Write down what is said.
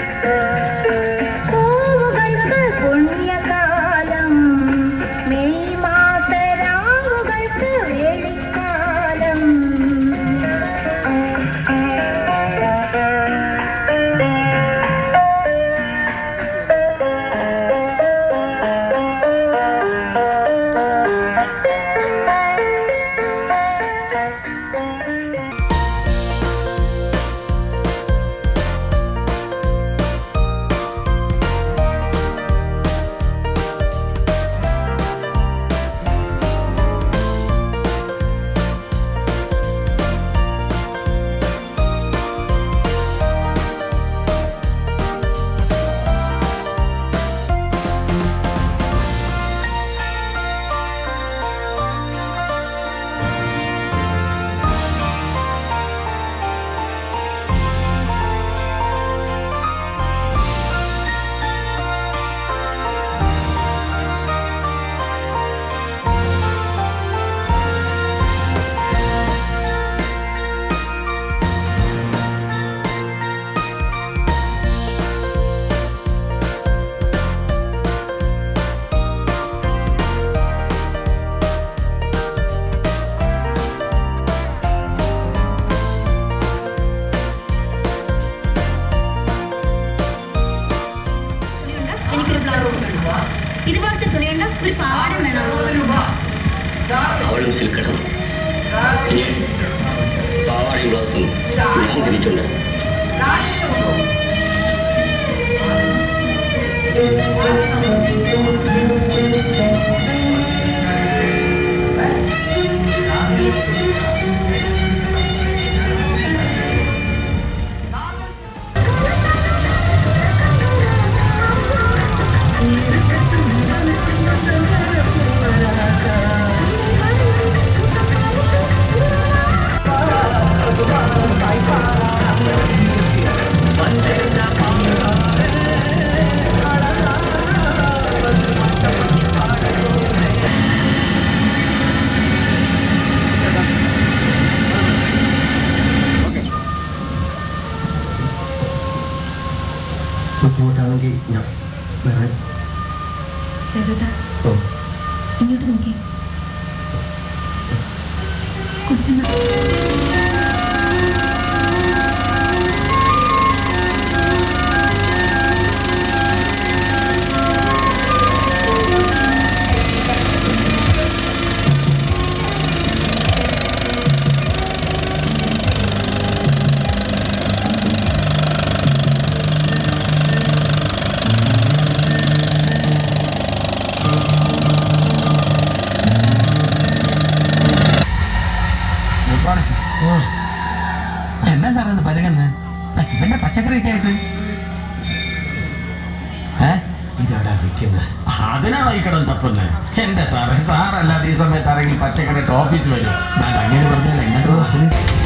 പൂവുകൾക്ക് പുണ്യകാലം May മാസരാവുകൾക്ക് വേളിക്കാലം എനിക്കൊരു blouse ഇതുപോലത്തെ തുണിയുണ്ട് ഒരു പാവാടം വേണം അവളും സിൽക്കണം ഇനി പാവാടയും ബ്ലൗസും ഞാൻ തിരിച്ചുണ്ട് ബുദ്ധിമുട്ടാണെങ്കിൽ ഞാൻ വേറെ ഓ ഇങ്ങോട്ട് നോക്കി കൊച്ചുന്ന എന്താ സാറേ ഇത് പരുകന്ന് ഇവന്റെ പച്ചക്കറിയൊക്കെ ആയിട്ട് ഏ ഇതെവിടാ വിൽക്കുന്നത് അതിനാണോ ഈ കടം തപ്പുന്നത് എന്റെ സാറേ സാറല്ലാതെ ഈ സമയത്ത് ആരെങ്കിലും പച്ചക്കറിയിട്ട് ഓഫീസ് വരും ഞാൻ അങ്ങനെ പറഞ്ഞാൽ എങ്ങനെ